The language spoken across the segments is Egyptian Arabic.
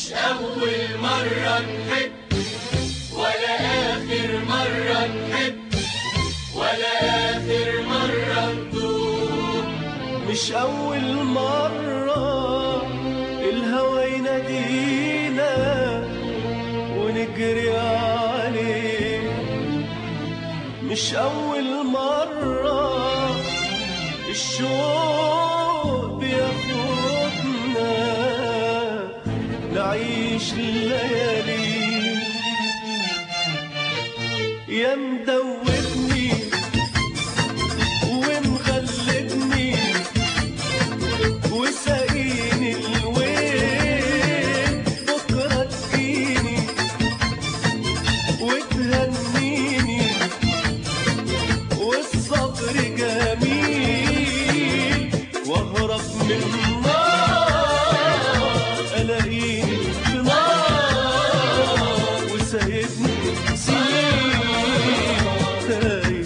مش أول مرة نحب ولا آخر مرة نحب ولا آخر مرة ندوب مش أول مرة الهوى ينادينا ونجري عليه مش أول مرة الشوق بياخدنا نعيش الليالي يا مدوبني ومغلبني وساقيني الويل بكرة تجيني وتهنيني والصبر جميل واهرب من النار الاقيني في نار وسايبني سنين تايه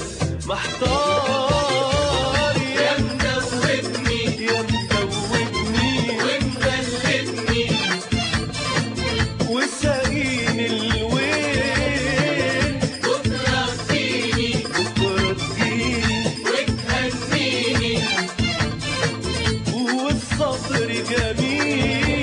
محتار يا يا مدوبني يا مدوبني ومغلبني وساقيني الويل بكرة تجيني بكرة تجيني وتهنيني والصبر جميل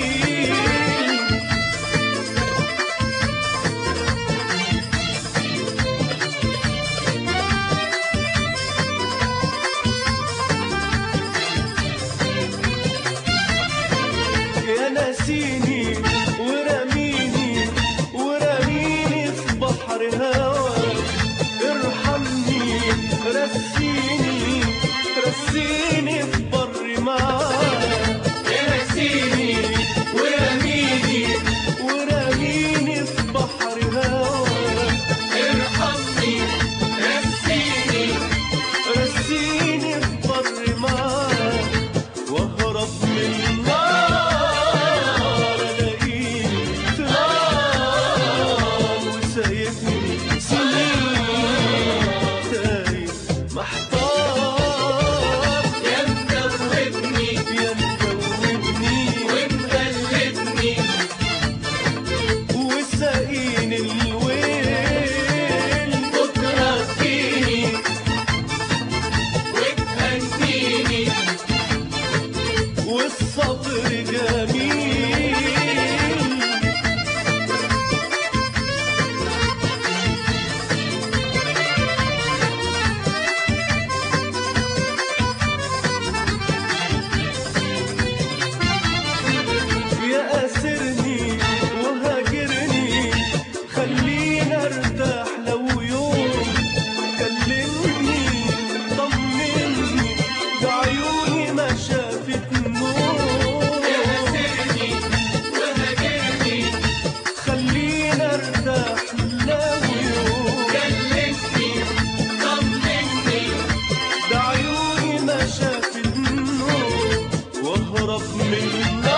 يا ناسيني ورميني ورميني في بحر هواك ارحمني رسيني رسيني في بر معاك يا نسيني ورميني ورميني في بحر هواك ارحمني رسيني رسيني في بر معاك واهرب من النار الاقيني في نار وسايبني سنين تايه محتار يا مدوبني يا مدوبني ومغلبني وساقيني الويل بكرة تجيني وتهنيني والصبر جميل يا أسرني وهاجرني خليني ارتاح لو يوم كلمني طمني بعيوني ما شافت نور يأسرني وهاجرني خليني ارتاح لو يوم كلمني طمني بعيوني ما شافت نور واهرب من النار